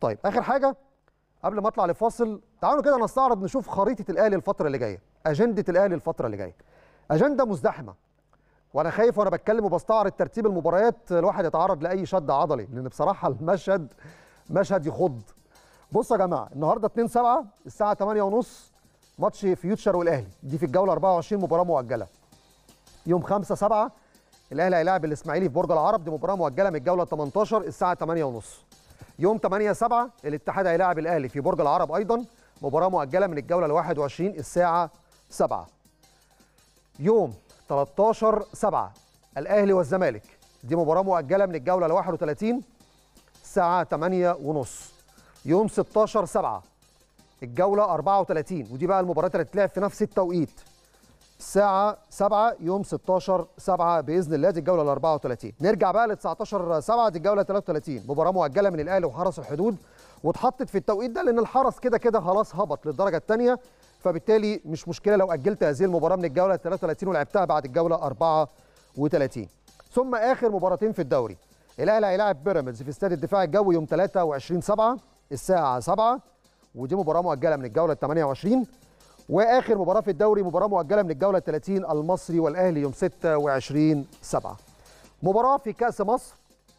طيب اخر حاجه قبل ما اطلع لفاصل تعالوا كده نستعرض نشوف خريطه الاهلي الفتره اللي جايه اجنده الاهلي الفتره اللي جايه اجنده مزدحمه وانا خايف وانا بتكلم وبستعرض ترتيب المباريات الواحد يتعرض لاي شد عضلي لان بصراحه المشهد مشهد يخض بصوا يا جماعه النهارده 2 7 الساعه 8:30 ماتش فيوتشر والاهلي دي في الجوله 24 مباراه مؤجله يوم 5 7 الاهلي هيلاعب الاسماعيلي في برج العرب دي مباراه مؤجله من الجوله 18 الساعه 8:30 يوم 8 7 الاتحاد هيلاعب الاهلي في برج العرب ايضا مباراه مؤجله من الجوله ال 21 الساعه 7 يوم 13 7 الاهلي والزمالك دي مباراه مؤجله من الجوله ال 31 الساعه 8 ونص يوم 16 7 الجوله 34 ودي بقى المباريات اللي هتتلعب في نفس التوقيت الساعة 7 يوم 16 7 بإذن الله دي الجولة ال 34 نرجع بقى ل 19 7 دي الجولة 33 مباراة مؤجلة من الأهلي وحرس الحدود واتحطت في التوقيت ده لأن الحرس كده كده خلاص هبط للدرجة الثانية فبالتالي مش مشكلة لو أجلت هذه المباراة من الجولة 33 ولعبتها بعد الجولة 34 ثم آخر مباراتين في الدوري الأهلي هيلاعب بيراميدز في استاد الدفاع الجوي يوم 23 7 الساعة 7 ودي مباراة مؤجلة من الجولة 28 واخر مباراه في الدوري مباراه مؤجله من الجوله 30 المصري والاهلي يوم 26 7 مباراه في كاس مصر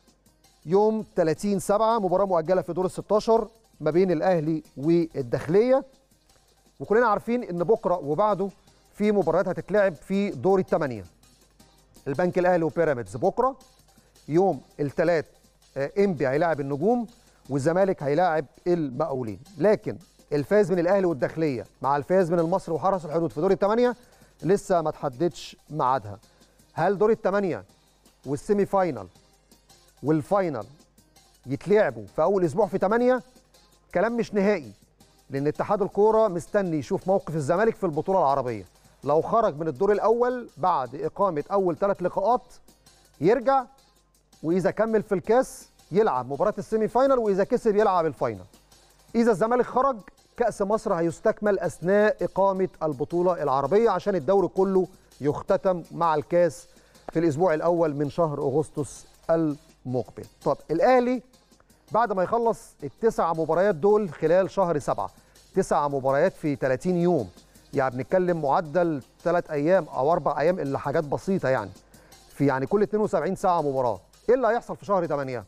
يوم 30 7 مباراه مؤجله في دور ال 16 ما بين الاهلي والداخليه وكلنا عارفين ان بكره وبعده في مباريات هتتلعب في دور الثمانيه البنك الاهلي وبيراميدز بكره يوم الثلاث انبي هيلاعب النجوم والزمالك هيلاعب المقاولين لكن الفاز من الاهلي والداخليه مع الفاز من المصري وحرس الحدود في دور الثمانيه لسه ما تحددش ميعادها هل دور الثمانيه والسيمي فاينال والفاينال يتلعبوا في اول اسبوع في 8 كلام مش نهائي لان اتحاد الكوره مستني يشوف موقف الزمالك في البطوله العربيه لو خرج من الدور الاول بعد اقامه اول ثلاث لقاءات يرجع واذا كمل في الكاس يلعب مباراه السيمي فاينال واذا كسب يلعب الفاينال اذا الزمالك خرج كأس مصر هيستكمل أثناء إقامة البطولة العربية عشان الدوري كله يختتم مع الكاس في الأسبوع الأول من شهر أغسطس المقبل طب الأهلي بعد ما يخلص التسع مباريات دول خلال شهر سبعة تسع مباريات في 30 يوم يعني بنتكلم معدل ثلاث أيام أو أربع أيام إلا حاجات بسيطة يعني في يعني كل 72 ساعة مباراة إيه اللي هيحصل في شهر 8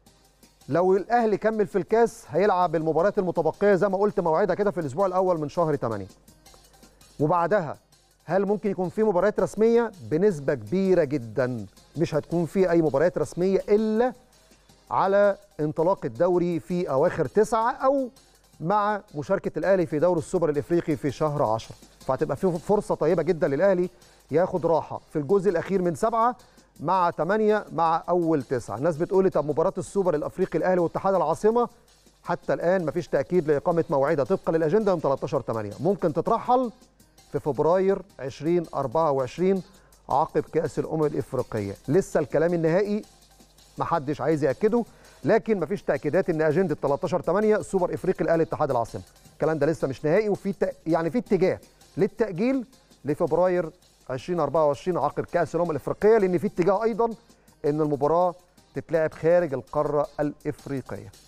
لو الاهلي كمل في الكاس هيلعب المباريات المتبقيه زي ما قلت موعدها كده في الاسبوع الاول من شهر 8 وبعدها هل ممكن يكون في مباريات رسميه بنسبه كبيره جدا مش هتكون في اي مباريات رسميه الا على انطلاق الدوري في اواخر تسعة او مع مشاركه الاهلي في دوري السوبر الافريقي في شهر 10 فهتبقى في فرصه طيبه جدا للاهلي ياخد راحه في الجزء الاخير من سبعه مع 8 مع اول 9 الناس بتقول لي طب مباراه السوبر الافريقي الاهلي واتحاد العاصمه حتى الان مفيش تاكيد لاقامه موعدها طبقا للاجنده يوم 13 8 ممكن تترحل في فبراير 2024 عقب كاس الامم الافريقيه لسه الكلام النهائي محدش عايز ياكده لكن مفيش تاكيدات ان اجنده 13 8 سوبر افريقي الاهلي اتحاد العاصمه الكلام ده لسه مش نهائي وفي ت... يعني في اتجاه للتاجيل لفبراير 2024 عقب كاس الامم الافريقيه لان في اتجاه ايضا ان المباراه تتلعب خارج القاره الافريقيه